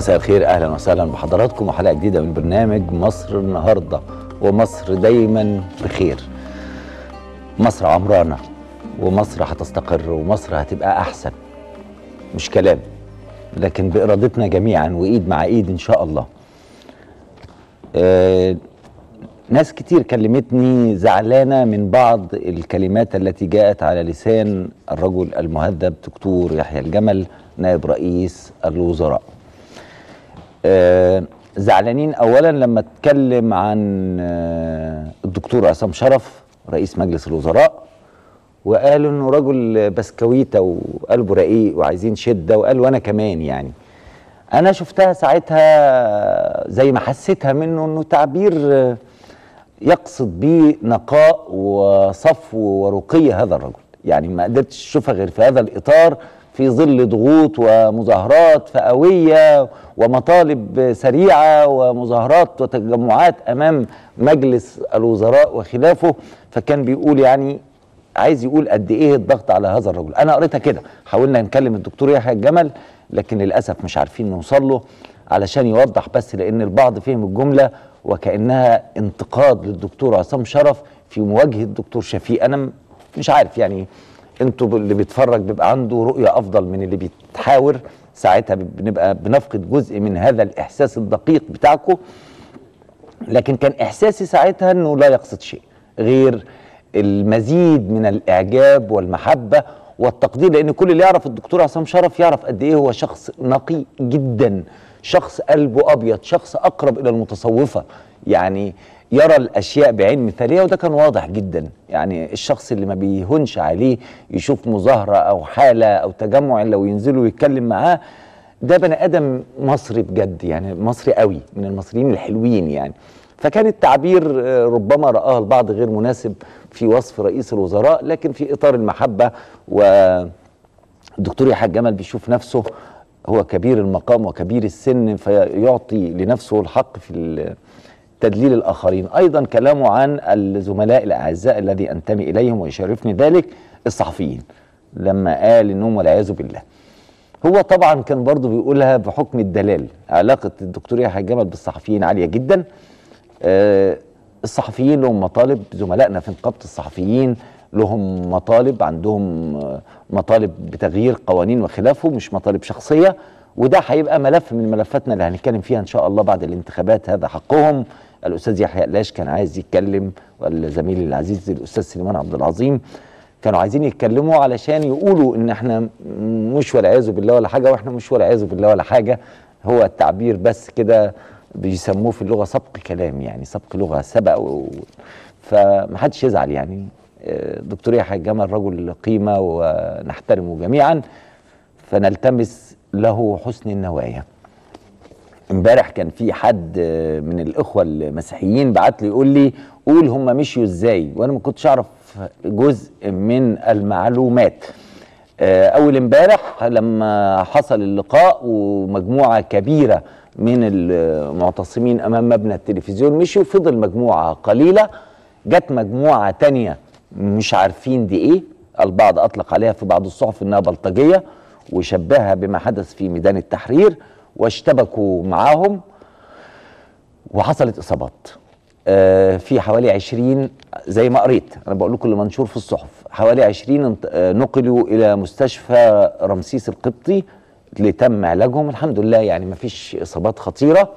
مساء الخير اهلا وسهلا بحضراتكم وحلقه جديده من برنامج مصر النهارده ومصر دايما بخير مصر عمرانه ومصر هتستقر ومصر هتبقى احسن مش كلام لكن بارادتنا جميعا وايد مع ايد ان شاء الله آه ناس كتير كلمتني زعلانه من بعض الكلمات التي جاءت على لسان الرجل المهذب دكتور يحيى الجمل نائب رئيس الوزراء آه، زعلانين اولا لما اتكلم عن آه، الدكتور عصام شرف رئيس مجلس الوزراء وقالوا انه رجل بسكويته وقلبه رقيق وعايزين شده وقال وانا كمان يعني انا شفتها ساعتها زي ما حسيتها منه انه تعبير آه، يقصد بيه نقاء وصفو ورقي هذا الرجل يعني ما قدرتش اشوفها غير في هذا الاطار في ظل ضغوط ومظاهرات فئويه ومطالب سريعه ومظاهرات وتجمعات امام مجلس الوزراء وخلافه فكان بيقول يعني عايز يقول قد ايه الضغط على هذا الرجل انا قريتها كده حاولنا نكلم الدكتور يحيى الجمل لكن للاسف مش عارفين نوصل له علشان يوضح بس لان البعض فهم الجمله وكانها انتقاد للدكتور عصام شرف في مواجهه الدكتور شفيق انا م- مش عارف يعني انتوا اللي بيتفرج بيبقى عنده رؤيه افضل من اللي بيتحاور ساعتها بنبقى بنفقد جزء من هذا الاحساس الدقيق بتاعكم لكن كان احساسي ساعتها انه لا يقصد شيء غير المزيد من الاعجاب والمحبه والتقدير لان كل اللي يعرف الدكتور عصام شرف يعرف قد ايه هو شخص نقي جدا شخص قلبه ابيض شخص اقرب الى المتصوفه يعني يرى الاشياء بعين مثاليه وده كان واضح جدا يعني الشخص اللي ما بيهونش عليه يشوف مظاهره او حاله او تجمع لو ينزلوا يتكلم معاه ده بني ادم مصري بجد يعني مصري قوي من المصريين الحلوين يعني فكان التعبير آه، ربما رآه البعض غير مناسب في وصف رئيس الوزراء لكن في اطار المحبه والدكتور يحيى الجمل بيشوف نفسه هو كبير المقام وكبير السن فيعطي لنفسه الحق في تدليل الاخرين ايضا كلامه عن الزملاء الاعزاء الذي انتمي اليهم ويشرفني ذلك الصحفيين لما قال انهم والعياذ بالله هو طبعا كان برضه بيقولها بحكم الدلال علاقه الدكتور يحيى الجمل بالصحفيين عاليه جدا آه، الصحفيين لهم مطالب زملائنا في نقابه الصحفيين لهم مطالب عندهم آه، مطالب بتغيير قوانين وخلافه مش مطالب شخصيه وده هيبقى ملف من ملفاتنا اللي هنتكلم فيها ان شاء الله بعد الانتخابات هذا حقهم الاستاذ يحيى قلاش كان عايز يتكلم والزميل العزيز الاستاذ سليمان عبد العظيم كانوا عايزين يتكلموا علشان يقولوا ان احنا م- مش والعياذ بالله ولا حاجه واحنا مش والعياذ بالله ولا حاجه هو التعبير بس كده بيسموه في اللغه سبق كلام يعني سبق لغه سبق و... فمحدش يزعل يعني آه، دكتور يحيى الجمل رجل قيمه ونحترمه جميعا فنلتمس له حسن النوايا امبارح كان في حد آه، من الاخوه المسيحيين بعت لي يقول لي قول هم مشيوا ازاي وانا ما كنتش اعرف جزء من المعلومات آه، اول امبارح لما حصل اللقاء ومجموعه كبيره من المعتصمين امام مبنى التلفزيون مشوا فضل مجموعه قليله جت مجموعه تانية مش عارفين دي ايه البعض اطلق عليها في بعض الصحف انها بلطجيه وشبهها بما حدث في ميدان التحرير واشتبكوا معاهم وحصلت اصابات آه، في حوالي 20 زي ما قريت انا بقول لكم اللي منشور في الصحف حوالي 20 انت- آه، نقلوا الى مستشفى رمسيس القبطي لتم علاجهم الحمد لله يعني ما فيش اصابات خطيره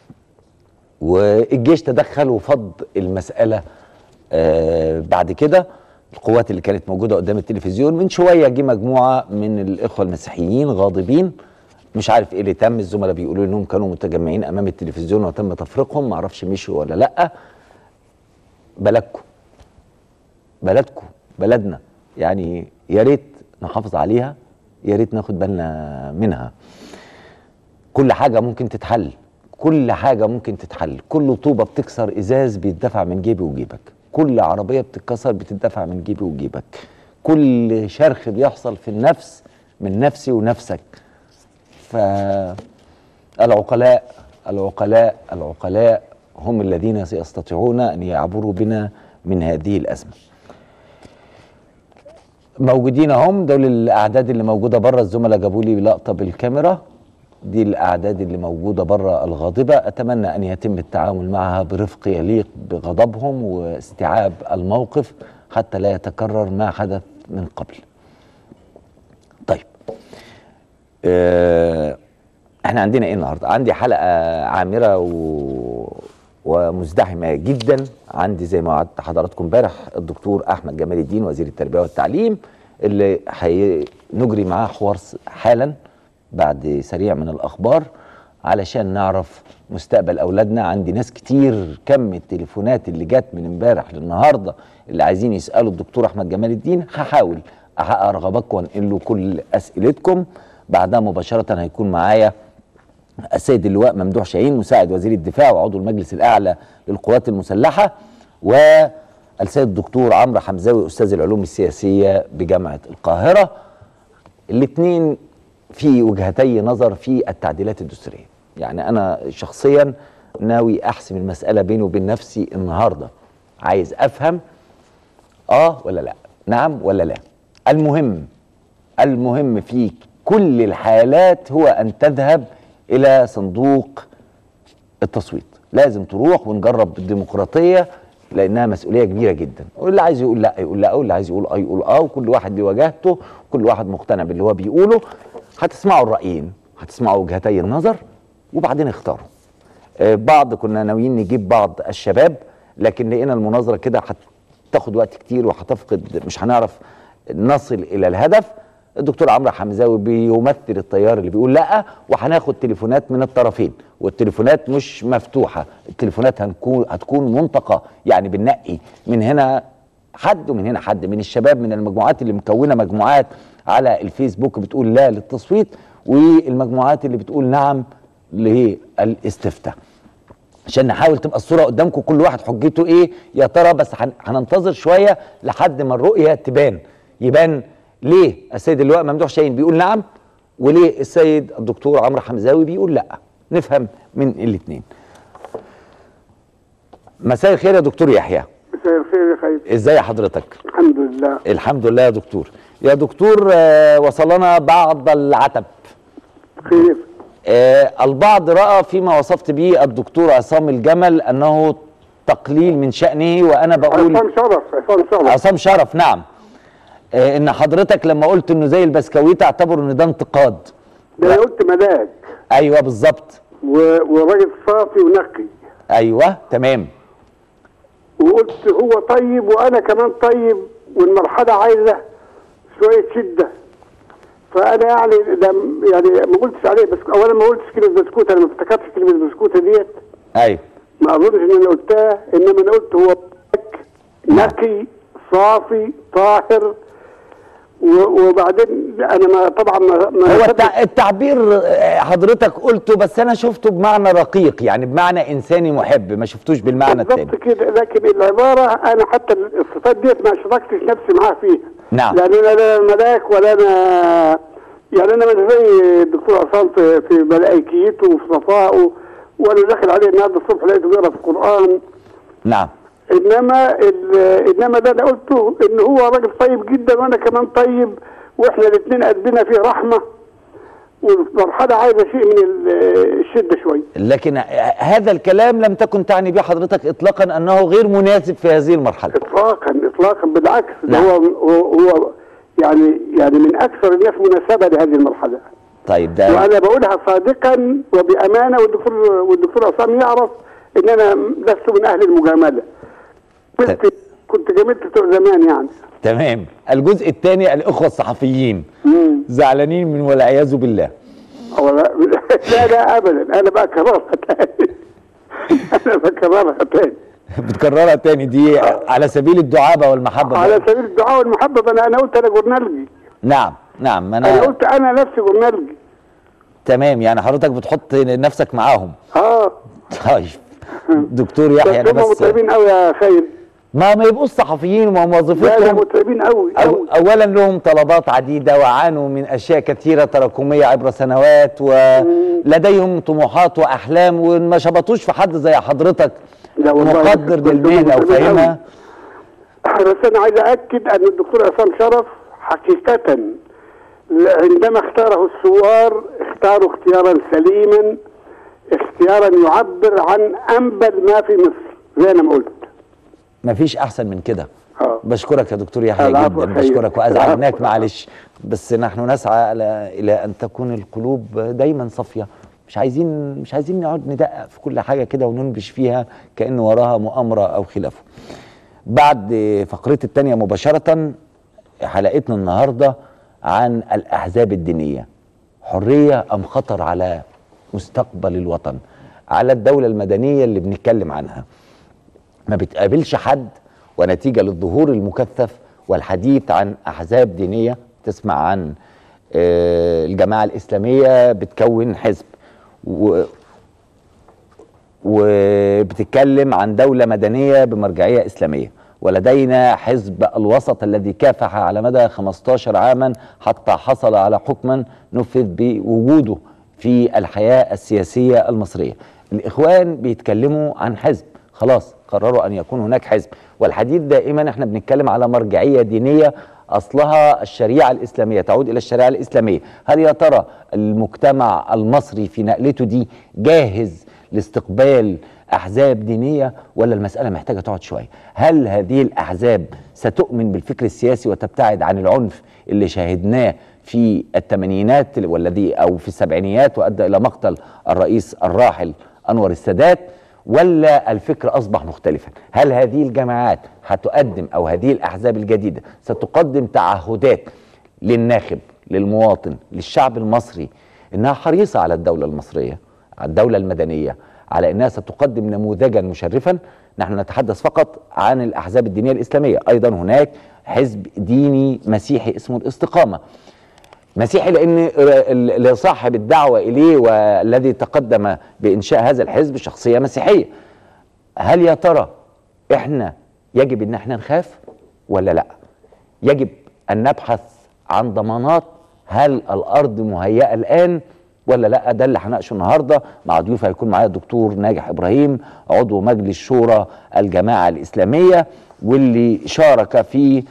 والجيش تدخل وفض المساله آه، بعد كده القوات اللي كانت موجوده قدام التلفزيون من شويه جه مجموعه من الاخوه المسيحيين غاضبين مش عارف ايه اللي تم الزملاء بيقولوا انهم كانوا متجمعين امام التلفزيون وتم تفريقهم ما اعرفش مشوا ولا لا بلدكم بلدكم بلدنا يعني يا ريت نحافظ عليها يا ريت ناخد بالنا منها كل حاجه ممكن تتحل كل حاجه ممكن تتحل كل طوبه بتكسر ازاز بيتدفع من جيبي وجيبك كل عربيه بتتكسر بتدفع من جيبي وجيبك كل شرخ بيحصل في النفس من نفسي ونفسك فالعقلاء العقلاء العقلاء هم الذين سيستطيعون ان يعبروا بنا من هذه الازمه موجودين هم دول الاعداد اللي موجوده بره الزملاء جابوا لي لقطه بالكاميرا دي الاعداد اللي موجوده بره الغاضبه اتمنى ان يتم التعامل معها برفق يليق بغضبهم واستيعاب الموقف حتى لا يتكرر ما حدث من قبل طيب آه احنا عندنا ايه النهارده عندي حلقه عامره و... ومزدحمه جدا عندي زي ما وعدت حضراتكم امبارح الدكتور احمد جمال الدين وزير التربيه والتعليم اللي هنجري معاه حوار حالا بعد سريع من الاخبار علشان نعرف مستقبل اولادنا عندي ناس كتير كم التليفونات اللي جت من امبارح للنهارده اللي عايزين يسالوا الدكتور احمد جمال الدين هحاول احقق رغباتكم وانقل له كل اسئلتكم بعدها مباشره هيكون معايا السيد اللواء ممدوح شاهين مساعد وزير الدفاع وعضو المجلس الاعلى للقوات المسلحه والسيد الدكتور عمرو حمزاوي استاذ العلوم السياسيه بجامعه القاهره الاثنين في وجهتي نظر في التعديلات الدستوريه يعني انا شخصيا ناوي احسم المساله بيني وبين نفسي النهارده عايز افهم اه ولا لا نعم ولا لا المهم المهم في كل الحالات هو ان تذهب الى صندوق التصويت لازم تروح ونجرب الديمقراطيه لانها مسؤوليه كبيره جدا واللي عايز يقول لا يقول لا واللي عايز يقول اه يقول اه وكل واحد ليه وجهته كل واحد مقتنع باللي هو بيقوله هتسمعوا الرايين هتسمعوا وجهتي النظر وبعدين اختاروا آه بعض كنا ناويين نجيب بعض الشباب لكن لقينا المناظره كده هتاخد وقت كتير وهتفقد مش هنعرف نصل الى الهدف الدكتور عمرو حمزاوي بيمثل التيار اللي بيقول لا وهناخد تليفونات من الطرفين والتليفونات مش مفتوحه التليفونات هنكون هتكون منطقه يعني بننقي من هنا حد ومن هنا حد من الشباب من المجموعات اللي مكونه مجموعات على الفيسبوك بتقول لا للتصويت والمجموعات اللي بتقول نعم للاستفتاء عشان نحاول تبقى الصوره قدامكم كل واحد حجته ايه يا ترى بس هننتظر شويه لحد ما الرؤيه تبان يبان ليه السيد اللواء ممدوح شاهين بيقول نعم وليه السيد الدكتور عمرو حمزاوي بيقول لا نفهم من الاثنين مساء الخير يا دكتور يحيى مساء الخير يا خير ازاي حضرتك الحمد لله الحمد لله يا دكتور يا دكتور آه وصلنا بعض العتب خير آه البعض راى فيما وصفت به الدكتور عصام الجمل انه تقليل من شانه وانا بقول عصام شرف عصام شرف عصام شرف نعم آه ان حضرتك لما قلت انه زي البسكويت اعتبر ان ده انتقاد ده انا قلت ملاك ايوه بالظبط و- وراجل صافي ونقي ايوه تمام وقلت هو طيب وانا كمان طيب والمرحله عايزه شويه شده فانا يعني ده يعني ما قلتش عليه بس اولا ما قلتش كلمه بسكوت انا ما افتكرتش كلمه بسكوته ديت ايوه ما اظنش ان انا قلتها انما انا قلت هو ملاك نقي صافي طاهر و- وبعدين انا ما طبعا ما ما هو التع- التعبير آه، حضرتك قلته بس انا شفته بمعنى رقيق يعني بمعنى انساني محب ما شفتوش بالمعنى التاني بالظبط كده لكن العباره انا حتى الصفات ديت ما اشتركتش نفسي معاه فيها نعم. يعني انا لا ملاك ولا انا يعني انا مش زي الدكتور عصام في في ملائكيته وفي صفائه وانا داخل عليه النهارده الصبح لقيته بيقرا في القران نعم انما ال- انما ده انا قلته ان هو راجل طيب جدا وانا كمان طيب واحنا الاثنين قلبنا فيه رحمه والمرحله عايزه شيء من ال- الشده شويه لكن آه، هذا الكلام لم تكن تعني به حضرتك اطلاقا انه غير مناسب في هذه المرحله اطلاقا اطلاقا بالعكس ده نعم. هو هو هو يعني يعني من اكثر الناس مناسبه لهذه المرحله طيب ده وانا بقولها صادقا وبامانه والدكتور والدكتور عصام يعرف ان انا لست من اهل المجامله كنت كنت جاملت بتوع زمان يعني تمام الجزء الثاني الاخوه الصحفيين مم. زعلانين من والعياذ بالله أو لا, لا لا ابدا انا بكررها تاني انا بكررها تاني بتكررها تاني دي على سبيل الدعابه والمحبه على سبيل الدعاء والمحبه انا انا قلت انا جورنالجي نعم نعم انا انا قلت انا نفسي جورنالجي تمام يعني حضرتك بتحط نفسك معاهم اه طيب دكتور يحيى بس انا هم بس متعبين قوي يا خير ما ما يبقوش صحفيين وما لا لا وظيفتهم متعبين قوي أو قوي اولا لهم طلبات عديده وعانوا من اشياء كثيره تراكميه عبر سنوات ولديهم طموحات واحلام وما شبطوش في حد زي حضرتك لا والله مقدر بس هم للمهنه متعبين وفاهمها بس انا عايز اكد ان الدكتور عصام شرف حقيقه عندما اختاره الثوار اختاروا اختيارا سليما اختيارا يعبر عن انبل ما في مصر زي ما قلت مفيش احسن من كده آه. بشكرك يا دكتور يحيى العفو جدا خير. بشكرك وازعجناك العفو. معلش بس نحن نسعى الى الى ان تكون القلوب دايما صافيه مش عايزين مش عايزين نقعد ندقق في كل حاجه كده وننبش فيها كان وراها مؤامره او خلافه بعد فقرتي الثانيه مباشره حلقتنا النهارده عن الاحزاب الدينيه حريه ام خطر على مستقبل الوطن على الدوله المدنيه اللي بنتكلم عنها ما بتقابلش حد ونتيجة للظهور المكثف والحديث عن أحزاب دينية تسمع عن آه، الجماعة الإسلامية بتكون حزب و وبتتكلم عن دولة مدنية بمرجعية إسلامية ولدينا حزب الوسط الذي كافح على مدى 15 عاما حتى حصل على حكما نفذ بوجوده في الحياة السياسية المصرية الإخوان بيتكلموا عن حزب خلاص قرروا أن يكون هناك حزب والحديث دائما احنا بنتكلم على مرجعية دينية أصلها الشريعة الإسلامية تعود إلى الشريعة الإسلامية هل يا ترى المجتمع المصري في نقلته دي جاهز لاستقبال احزاب دينيه ولا المساله محتاجه تقعد شويه هل هذه الاحزاب ستؤمن بالفكر السياسي وتبتعد عن العنف اللي شاهدناه في الثمانينات والذي او في السبعينيات وادى الى مقتل الرئيس الراحل انور السادات ولا الفكر اصبح مختلفا هل هذه الجماعات هتقدم او هذه الاحزاب الجديده ستقدم تعهدات للناخب للمواطن للشعب المصري انها حريصه على الدوله المصريه على الدولة المدنية على أنها ستقدم نموذجا مشرفا نحن نتحدث فقط عن الأحزاب الدينية الإسلامية أيضا هناك حزب ديني مسيحي اسمه الاستقامة مسيحي لأن اللي صاحب الدعوة إليه والذي تقدم بإنشاء هذا الحزب شخصية مسيحية هل يا ترى إحنا يجب أن احنا نخاف ولا لا يجب أن نبحث عن ضمانات هل الأرض مهيئة الآن ولا لا ده اللي هناقشه النهارده مع ضيوف هيكون معايا الدكتور ناجح ابراهيم عضو مجلس شورى الجماعه الاسلاميه واللي شارك في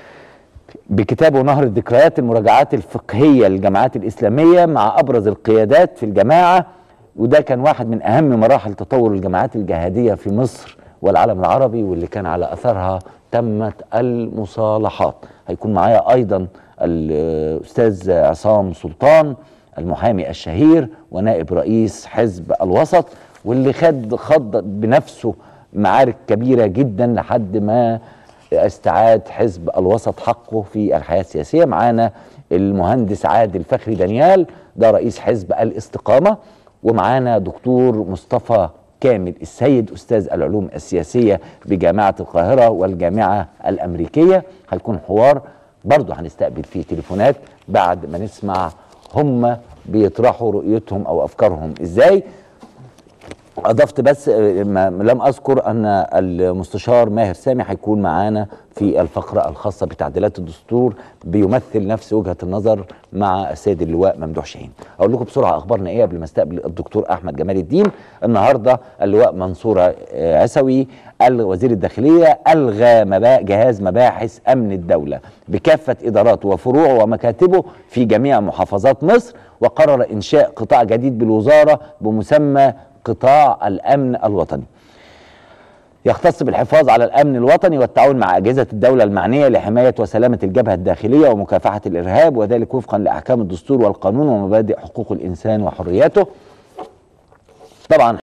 بكتابه نهر الذكريات المراجعات الفقهيه للجماعات الاسلاميه مع ابرز القيادات في الجماعه وده كان واحد من اهم مراحل تطور الجماعات الجهاديه في مصر والعالم العربي واللي كان على اثرها تمت المصالحات هيكون معايا ايضا الاستاذ عصام سلطان المحامي الشهير ونائب رئيس حزب الوسط واللي خد خض بنفسه معارك كبيره جدا لحد ما استعاد حزب الوسط حقه في الحياه السياسيه معانا المهندس عادل فخري دانيال ده رئيس حزب الاستقامه ومعانا دكتور مصطفى كامل السيد استاذ العلوم السياسيه بجامعه القاهره والجامعه الامريكيه هيكون حوار برضه هنستقبل فيه تليفونات بعد ما نسمع هم بيطرحوا رؤيتهم او افكارهم ازاي اضفت بس ما لم اذكر ان المستشار ماهر سامي هيكون معانا في الفقره الخاصه بتعديلات الدستور بيمثل نفس وجهه النظر مع السيد اللواء ممدوح شاهين اقول لكم بسرعه اخبارنا ايه قبل ما استقبل الدكتور احمد جمال الدين النهارده اللواء منصور عسوي وزير الداخليه الغى مبا جهاز مباحث امن الدوله بكافه اداراته وفروعه ومكاتبه في جميع محافظات مصر وقرر انشاء قطاع جديد بالوزاره بمسمى قطاع الامن الوطني يختص بالحفاظ على الامن الوطني والتعاون مع اجهزه الدوله المعنيه لحمايه وسلامه الجبهه الداخليه ومكافحه الارهاب وذلك وفقا لاحكام الدستور والقانون ومبادئ حقوق الانسان وحرياته طبعا